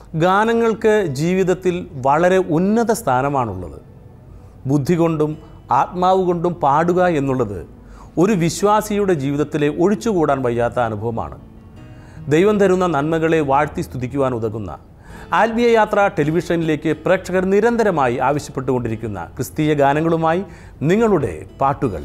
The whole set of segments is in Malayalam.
ഗാനങ്ങൾക്ക് ജീവിതത്തിൽ വളരെ ഉന്നത സ്ഥാനമാണുള്ളത് ബുദ്ധി കൊണ്ടും ആത്മാവ് കൊണ്ടും പാടുക എന്നുള്ളത് ഒരു വിശ്വാസിയുടെ ജീവിതത്തിലെ ഒഴിച്ചുകൂടാൻ വയ്യാത്ത അനുഭവമാണ് ദൈവം തരുന്ന നന്മകളെ വാഴ്ത്തി സ്തുതിക്കുവാൻ ഉതകുന്ന ആത്മീയ യാത്ര ടെലിവിഷനിലേക്ക് പ്രേക്ഷകർ നിരന്തരമായി ആവശ്യപ്പെട്ടുകൊണ്ടിരിക്കുന്ന ക്രിസ്തീയ ഗാനങ്ങളുമായി നിങ്ങളുടെ പാട്ടുകൾ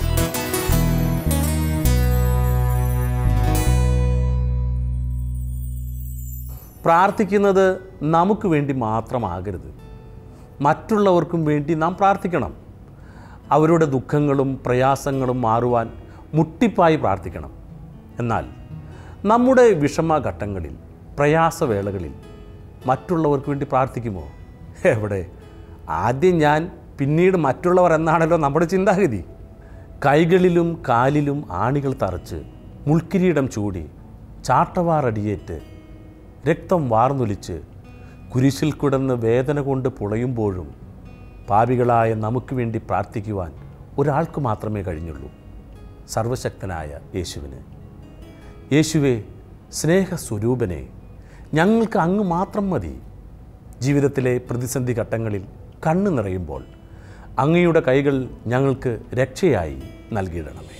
പ്രാർത്ഥിക്കുന്നത് നമുക്ക് വേണ്ടി മാത്രമാകരുത് മറ്റുള്ളവർക്കും വേണ്ടി നാം പ്രാർത്ഥിക്കണം അവരുടെ ദുഃഖങ്ങളും പ്രയാസങ്ങളും മാറുവാൻ മുട്ടിപ്പായി പ്രാർത്ഥിക്കണം എന്നാൽ നമ്മുടെ വിഷമഘട്ടങ്ങളിൽ പ്രയാസവേളകളിൽ മറ്റുള്ളവർക്ക് വേണ്ടി പ്രാർത്ഥിക്കുമോ എവിടെ ആദ്യം ഞാൻ പിന്നീട് മറ്റുള്ളവർ എന്നാണല്ലോ നമ്മുടെ ചിന്താഗതി കൈകളിലും കാലിലും ആണികൾ തറച്ച് മുൾക്കിരീടം ചൂടി ചാട്ടവാറടിയേറ്റ് രക്തം വാർന്നൊലിച്ച് കുരിശിൽ കിടന്ന് വേദന കൊണ്ട് പുളയുമ്പോഴും പാപികളായ നമുക്ക് വേണ്ടി പ്രാർത്ഥിക്കുവാൻ ഒരാൾക്ക് മാത്രമേ കഴിഞ്ഞുള്ളൂ സർവശക്തനായ യേശുവിന് യേശുവെ സ്നേഹസ്വരൂപനെ ഞങ്ങൾക്ക് അങ്ങ് മാത്രം മതി ജീവിതത്തിലെ പ്രതിസന്ധി ഘട്ടങ്ങളിൽ കണ്ണു നിറയുമ്പോൾ അങ്ങയുടെ കൈകൾ ഞങ്ങൾക്ക് രക്ഷയായി നൽകിയിടണമേ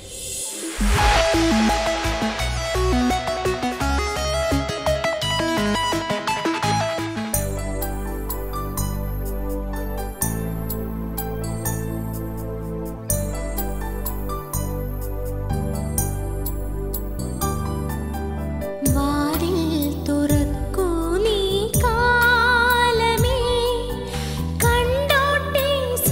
വാതിൽ തുറക്കൂ നീ കാലമേ കണ്ടോട്ടെ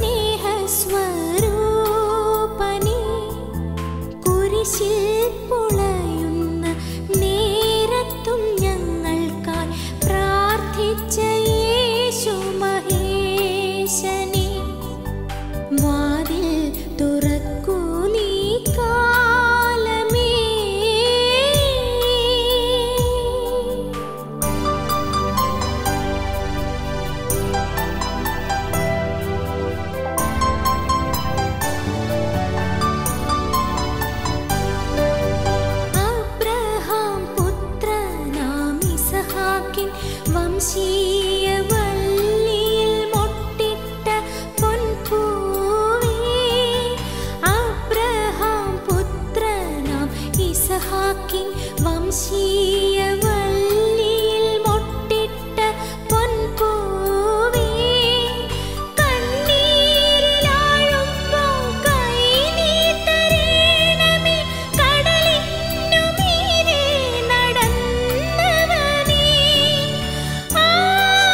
സ്നേഹസ്വരൂപനേ കുരിശിൽ പുളയുന്ന നേരത്തും ഞങ്ങൾക്കായി പ്രാർത്ഥിച്ച യേശു മഹേശനേ വാതിൽ തുറക്കൂ നീ കാലമേ അബ്രഹാം പുത്രനാം ഇസഹാക്കിൻ വംശീയ വള്ളിയിൽ മൊട്ടിട്ട പൊൻപൂവേ അബ്രഹാം പുത്രനാം ഇസഹാക്കിൻ വംശീയ വള്ളിയിൽ മൊട്ടിട്ട പൊൻപൂവേ കണ്ണീരിലാഴുമ്പോൾ കൈ നീ തരേണമേ കടലിനു മീതെ നടന്നവനേ ആ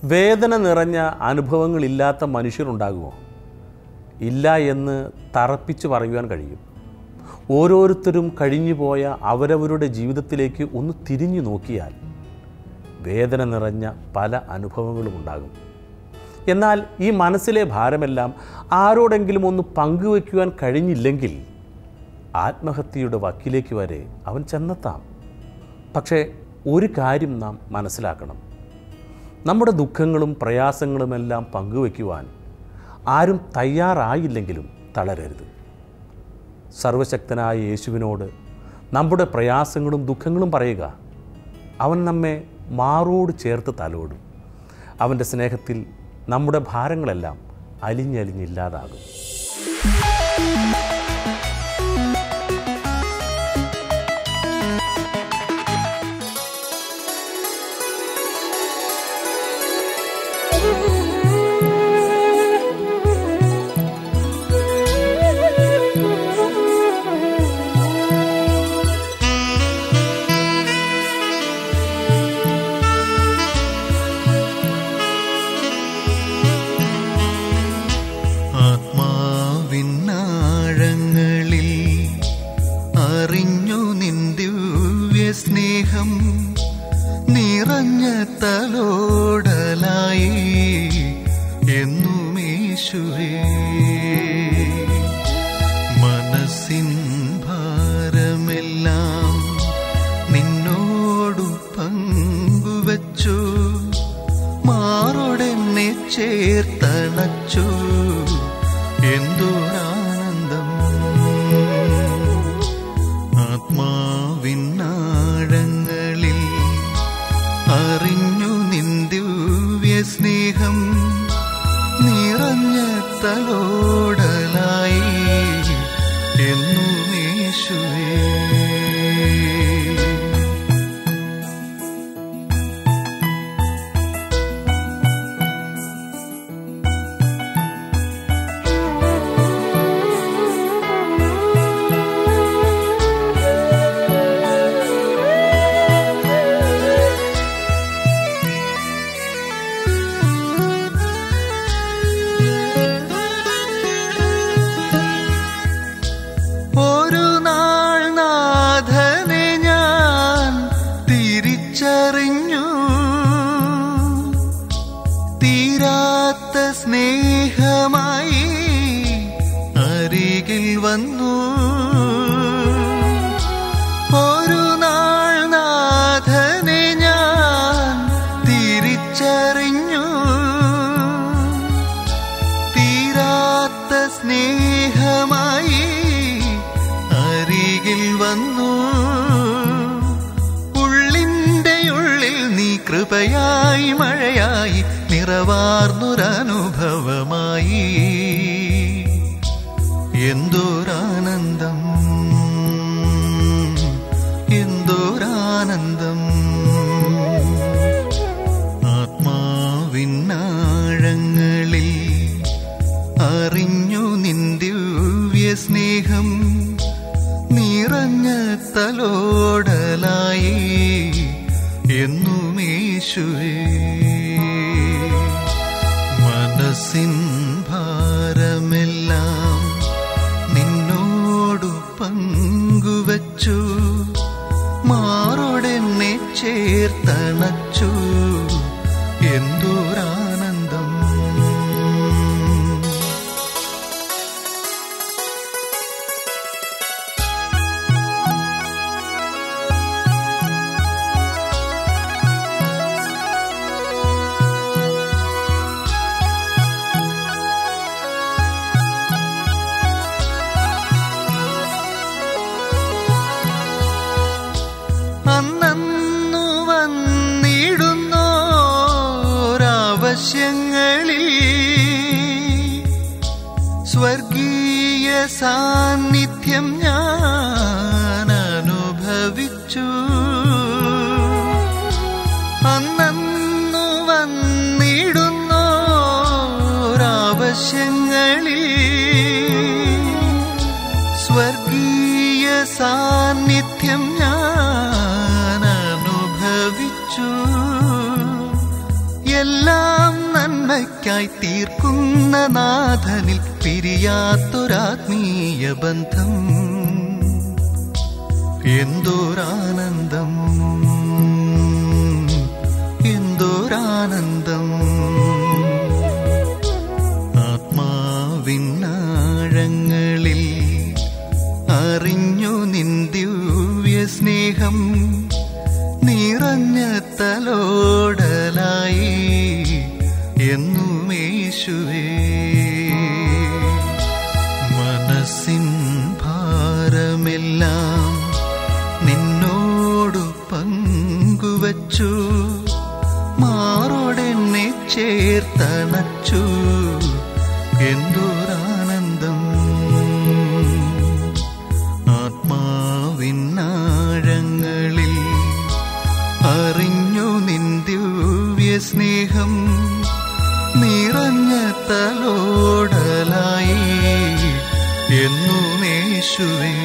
വേദന നിറഞ്ഞ അനുഭവങ്ങളില്ലാത്ത മനുഷ്യരുണ്ടാകുമോ ഇല്ല എന്ന് തറപ്പിച്ച് പറയുവാൻ കഴിയും ഓരോരുത്തരും കഴിഞ്ഞുപോയ അവരവരുടെ ജീവിതത്തിലേക്ക് ഒന്ന് തിരിഞ്ഞു നോക്കിയാൽ വേദന നിറഞ്ഞ പല അനുഭവങ്ങളും ഉണ്ടാകും എന്നാൽ ഈ മനസ്സിലെ ഭാരമെല്ലാം ആരോടെങ്കിലും ഒന്ന് പങ്കുവയ്ക്കുവാൻ കഴിഞ്ഞില്ലെങ്കിൽ ആത്മഹത്യയുടെ വക്കിലേക്ക് വരെ അവൻ ചെന്നെത്താം പക്ഷേ ഒരു കാര്യം നാം മനസ്സിലാക്കണം നമ്മുടെ ദുഃഖങ്ങളും പ്രയാസങ്ങളുമെല്ലാം പങ്കുവയ്ക്കുവാൻ ആരും തയ്യാറായില്ലെങ്കിലും തളരരുത് സർവശക്തനായ യേശുവിനോട് നമ്മുടെ പ്രയാസങ്ങളും ദുഃഖങ്ങളും പറയുക അവൻ നമ്മെ മാറോട് ചേർത്ത് തലോടും അവൻ്റെ സ്നേഹത്തിൽ നമ്മുടെ ഭാരങ്ങളെല്ലാം അലിഞ്ഞലിഞ്ഞില്ലാതാകും ആത്മാവിന്നാഴങ്ങളിൽ അറിഞ്ഞു നിൻ ദിവ്യ സ്നേഹം നിറഞ്ഞ തലോടലായി എന്നുമേശുവേ മനസ്സിൻ ഭാരമെല്ലാം നിന്നോടു പങ്കുവച്ചു മാറോടെന്നെ ചേർത്തണച്ചു എന്തോരാനന്ദം ആത്മാവിന്നാഴങ്ങളിൽ അറിഞ്ഞു നിൻ ദിവ്യ സ്നേഹം നിറഞ്ഞ തലോടലായി എന്നുമേശുവേ ഒരു നാൾ നാഥനെ ഞാൻ തിരിച്ചറിഞ്ഞു തീരാത്ത സ്നേഹമായി അരികിൽ വന്നു ഒരു നാൾ നാഥനെ ഞാൻ തിരിച്ചറിഞ്ഞു തീരാത്ത സ്നേഹമായി അരികിൽ വന്നു ഉള്ളിൻ്റെ ഉള്ളിൽ നീ കൃപയായി മഴയായി നിറവാർന്നൊരനുഭവമായി എന്തോരാനന്ദം എന്തോരാനന്ദം ആത്മാവിന്നാഴങ്ങളിൽ അറിഞ്ഞു നിൻ ദിവ്യ സ്നേഹം നിറഞ്ഞ തലോടലായി എന്നുമേശുവേ മനസ്സിൻ ഭാരമെല്ലാം നിന്നോടു പങ്കുവച്ചു മാറോടെന്നെ ചേർത്തണച്ചു എന്തോരാനന്ദം അന്നു വന്നിടുന്നോരാവശ്യങ്ങളിൽ സ്വർഗീയ സാന്നിധ്യം ഞാൻ അനുഭവിച്ചു അന്നു വന്നിടുന്നോരാവശ്യങ്ങളിൽ സ്വർഗീയ സാന്നിധ്യം ഞാൻ അനുഭവിച്ചു എല്ലാ വഴിയായി തീർക്കുന്ന നാഥനിൽ പിരിയാത്തൊരാത്മീയ ബന്ധം എന്തോരാനന്ദം എന്തോരാനന്ദം ആത്മാവിനാഴങ്ങളിൽ അറിഞ്ഞു നിൻ ദിവ്യ സ്നേഹം നിറഞ്ഞ തലോടലായി എന്നുമേശുവേ മനസ്സിൻ ഭാരമെല്ലാം നിന്നോടു പങ്കുവച്ചു മാറോടെന്നെ ചേർത്തണച്ചു എന്തൊരാനന്ദം ആത്മാവിനാഴങ്ങളിൽ അറിഞ്ഞു നിൻ ദിവ്യ സ്നേഹം നിറഞ്ഞ തലോടലായി എന്നുമേശുവേ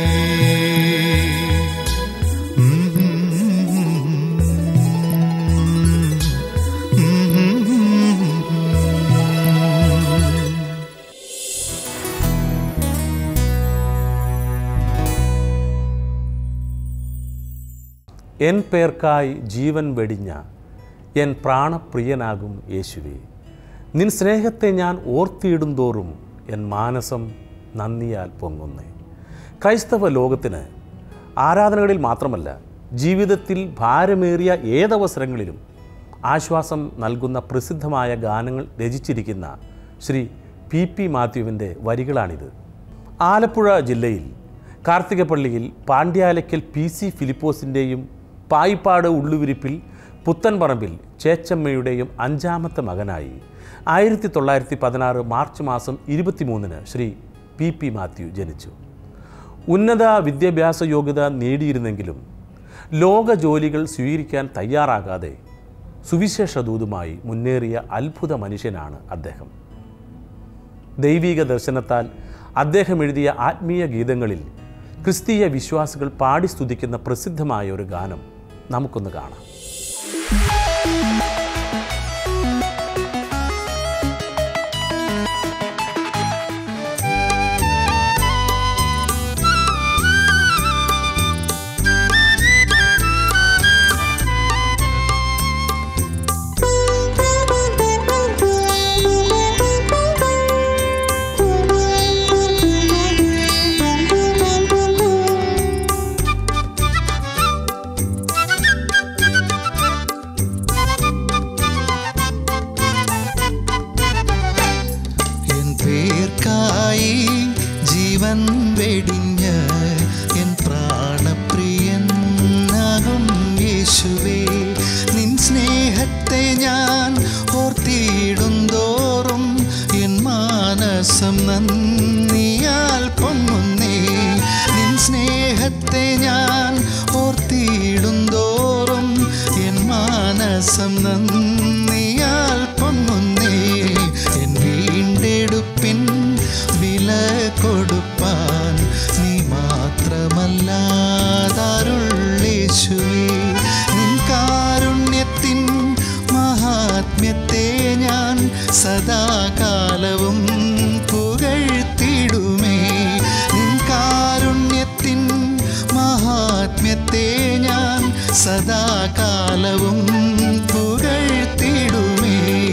എൻ പേർക്കായി ജീവൻ വെടിഞ്ഞ എൻ പ്രാണപ്രിയനാകും യേശുവേ നിൻ സ്നേഹത്തെ ഞാൻ ഓർത്തിയിടും തോറും എൻ മാനസം നന്ദിയാൽ പൊങ്ങുന്നേ ക്രൈസ്തവ ലോകത്തിന് ആരാധനകളിൽ മാത്രമല്ല ജീവിതത്തിൽ ഭാരമേറിയ ഏതവസരങ്ങളിലും ആശ്വാസം നൽകുന്ന പ്രസിദ്ധമായ ഗാനങ്ങൾ രചിച്ചിരിക്കുന്ന ശ്രീ പി പി മാത്യുവിൻ്റെ വരികളാണിത് ആലപ്പുഴ ജില്ലയിൽ കാർത്തികപ്പള്ളിയിൽ പാണ്ഡ്യാലയ്ക്കൽ പി സി ഫിലിപ്പോസിൻ്റെയും പായിപ്പാട് ഉള്ളുവിരിപ്പിൽ പുത്തൻപറമ്പിൽ ചേച്ചമ്മയുടെയും അഞ്ചാമത്തെ മകനായി ആയിരത്തി തൊള്ളായിരത്തി പതിനാറ് മാർച്ച് മാസം ഇരുപത്തിമൂന്നിന് ശ്രീ പി പി മാത്യു ജനിച്ചു ഉന്നത വിദ്യാഭ്യാസ യോഗ്യത നേടിയിരുന്നെങ്കിലും ലോക ജോലികൾ സ്വീകരിക്കാൻ തയ്യാറാകാതെ സുവിശേഷ ദൂതുമായി മുന്നേറിയ അത്ഭുത മനുഷ്യനാണ് അദ്ദേഹം ദൈവിക ദർശനത്താൽ അദ്ദേഹം എഴുതിയ ആത്മീയ ഗീതങ്ങളിൽ ക്രിസ്തീയ വിശ്വാസികൾ പാടി സ്തുതിക്കുന്ന പ്രസിദ്ധമായ ഒരു ഗാനം നമുക്കൊന്ന് കാണാം എൻ പേർക്കായി ജീവൻ വെടിഞ്ഞ് എൻ പ്രാണപ്രിയനാകും യേശുവേ നിൻ സ്നേഹത്തെ ഞാൻ ഓർത്തിയിടുന്തോറും എൻ മാനസം നന്ദിയാൽ പൊങ്ങുന്നേ നിൻ സ്നേഹത്തെ ഞാൻ ഓർത്തിയിടുന്തോറും എൻ മാനസം നന്ദിയാൽ പൊങ്ങുന്നേ എൻ വീണ്ടെടുപ്പിൻ വില കൊടുപ്പാൻ നീ മാത്രമല്ലാതാരുള്ളേശുവേ നിൻ കാരുണ്യത്തിൻ മഹാത്മ്യത്തെ ഞാൻ സദാകാലവും പുകഴ്ത്തിടുമേ നിൻ കാരുണ്യത്തിൻ മഹാത്മ്യത്തെ ഞാൻ സദാകാലവും പുകഴ്ത്തിടുമേ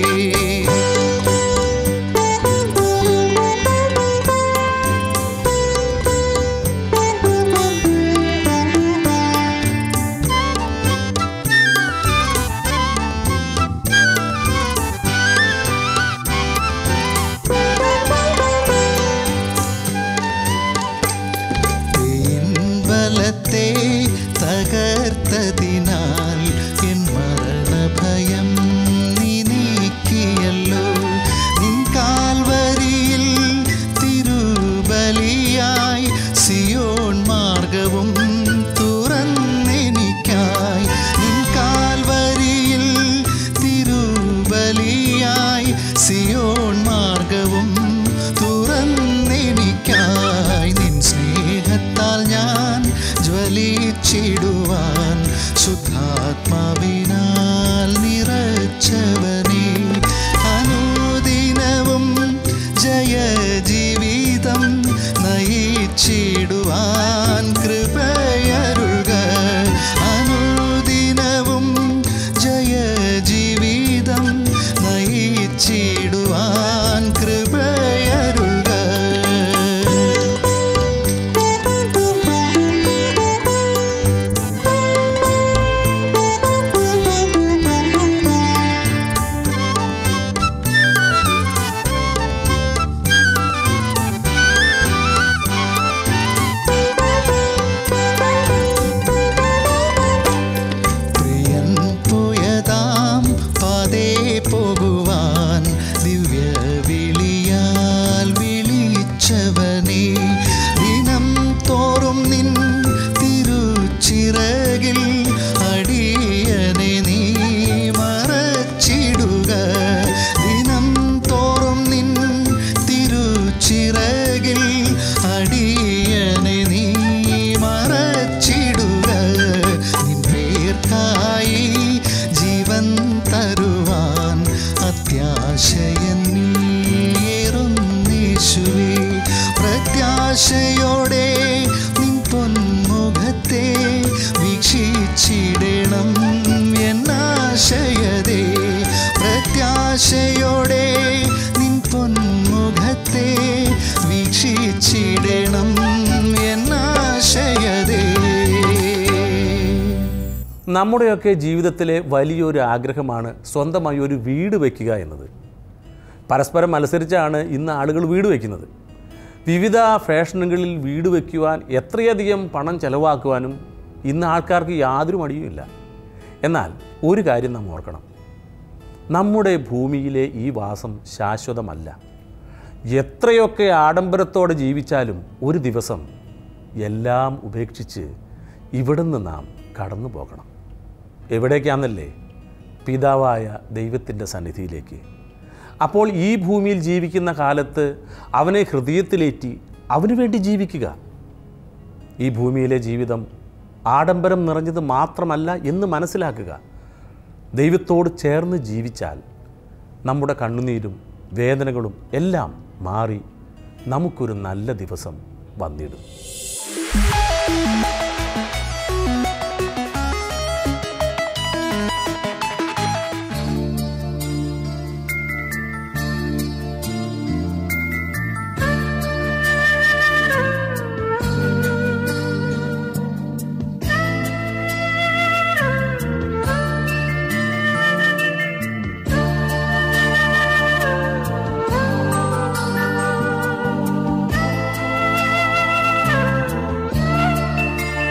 ബലത്തെ തകർത്തതിനാൽ എൻ മരണഭയം നീ നീക്കിയല്ലോ നിൻ കാൽവരിയിൽ തിരുബലിയായി സിയോൺ മാർഗവും തുറന്നെനിക്കായി നിൻ കാൽവരിയിൽ തിരുബലിയായി സിയോൺ മാർഗവും തുറന്നെനിക്കായി നിൻ സ്നേഹത്താൽ ഞാൻ ജ്വലിച്ചിടുവാൻ ശുദ്ധാത്മാവിനാൽ നിറച്ചവനെ അനുദിന നമ്മുടെയൊക്കെ ജീവിതത്തിലെ വലിയൊരു ആഗ്രഹമാണ് സ്വന്തമായി ഒരു വീട് വയ്ക്കുക എന്നത് പരസ്പരം മത്സരിച്ചാണ് ഇന്ന് ആളുകൾ വീട് വയ്ക്കുന്നത് വിവിധ ഫാഷനുകളിൽ വീട് വയ്ക്കുവാൻ എത്രയധികം പണം ചെലവാക്കുവാനും ഇന്ന് ആൾക്കാർക്ക് യാതൊരു മടിയുമില്ല എന്നാൽ ഒരു കാര്യം നാം ഓർക്കണം നമ്മുടെ ഭൂമിയിലെ ഈ വാസം ശാശ്വതമല്ല എത്രയൊക്കെ ആഡംബരത്തോടെ ജീവിച്ചാലും ഒരു ദിവസം എല്ലാം ഉപേക്ഷിച്ച് ഇവിടുന്ന് നാം കടന്നു പോകണം എവിടേക്കാന്നല്ലേ പിതാവായ ദൈവത്തിൻ്റെ സന്നിധിയിലേക്ക് അപ്പോൾ ഈ ഭൂമിയിൽ ജീവിക്കുന്ന കാലത്ത് അവനെ ഹൃദയത്തിലേറ്റി അവന് വേണ്ടി ജീവിക്കുക ഈ ഭൂമിയിലെ ജീവിതം ആഡംബരം നിറഞ്ഞത് മാത്രമല്ല എന്ന് മനസ്സിലാക്കുക ദൈവത്തോട് ചേർന്ന് ജീവിച്ചാൽ നമ്മുടെ കണ്ണുനീരും വേദനകളും എല്ലാം മാറി നമുക്കൊരു നല്ല ദിവസം വന്നിടും ും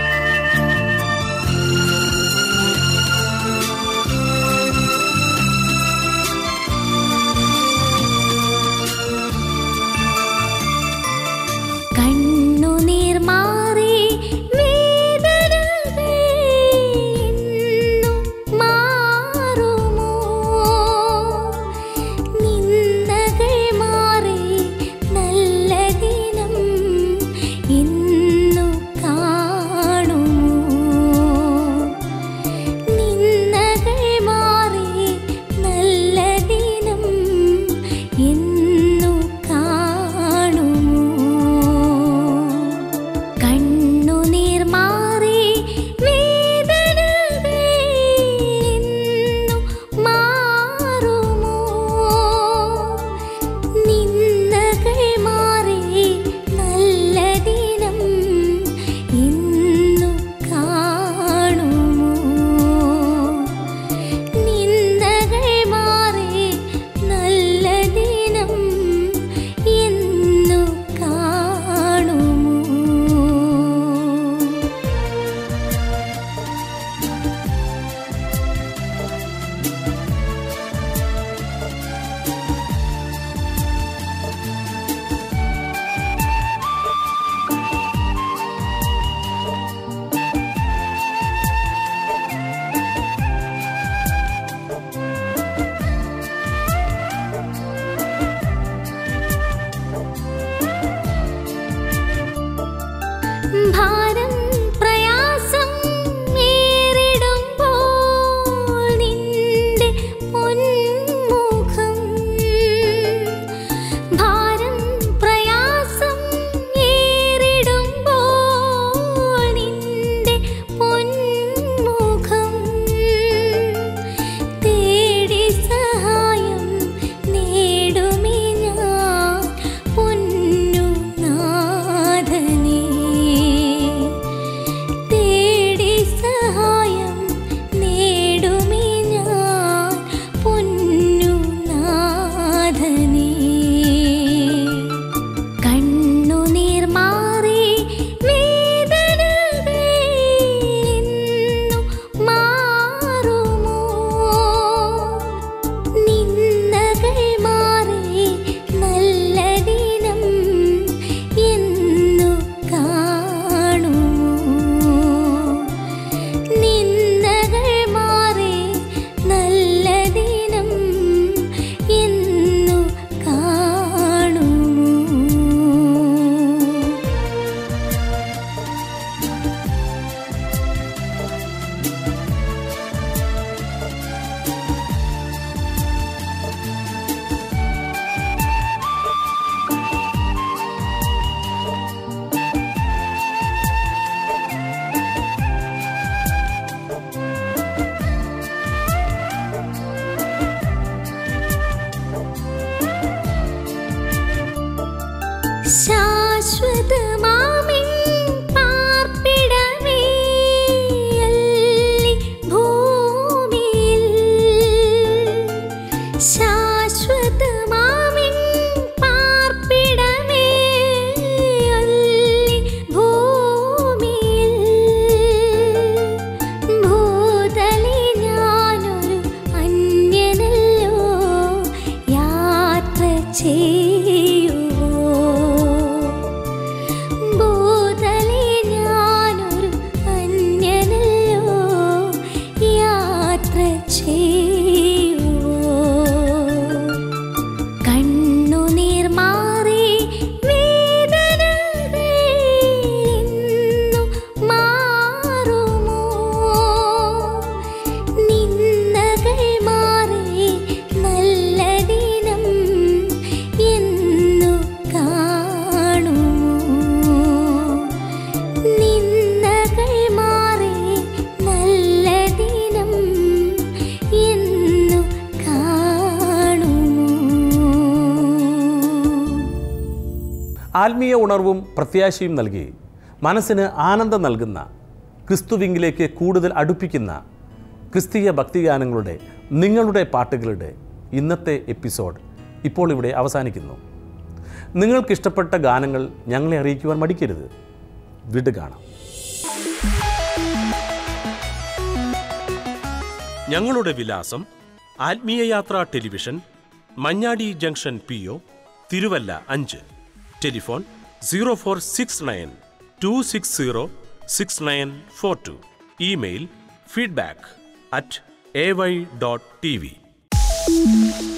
ചെയ്യുവോ ഭൂതലേ ഞാനൊരു അന്യനല്ലോ യാത്ര ചെയ്യുവോ കണ്ണുനീർ മാറി വേദനകൾ ഇന്നു മാറുമോ നിന്ദകൾ മാറി നല്ല ദിനം എന്നു കാണുമോ നിന്ദകൾ മാറി നല്ല ദിനം എന്നു കാണുമോ ആത്മീയ ഉണർവും പ്രത്യാശയും നൽകി മനസ്സിന് ആനന്ദം നൽകുന്ന ക്രിസ്തുവിങ്കിലേക്ക് കൂടുതൽ അടുപ്പിക്കുന്ന ക്രിസ്തീയ ഭക്തിഗാനങ്ങളുടെ നിങ്ങളുടെ പാട്ടുകളുടെ ഇന്നത്തെ എപ്പിസോഡ് ഇപ്പോൾ ഇവിടെ അവസാനിക്കുന്നു നിങ്ങൾക്കിഷ്ടപ്പെട്ട ഗാനങ്ങൾ ഞങ്ങളെ അറിയിക്കുവാൻ മടിക്കരുത് വിട് കാണാം ഞങ്ങളുടെ വിലാസം ആത്മീയ യാത്രാ television Manjadi junction P O Thiruvalla അഞ്ച് telephone zero four six nine two six zero six nine four two email feedback at A Y dot T V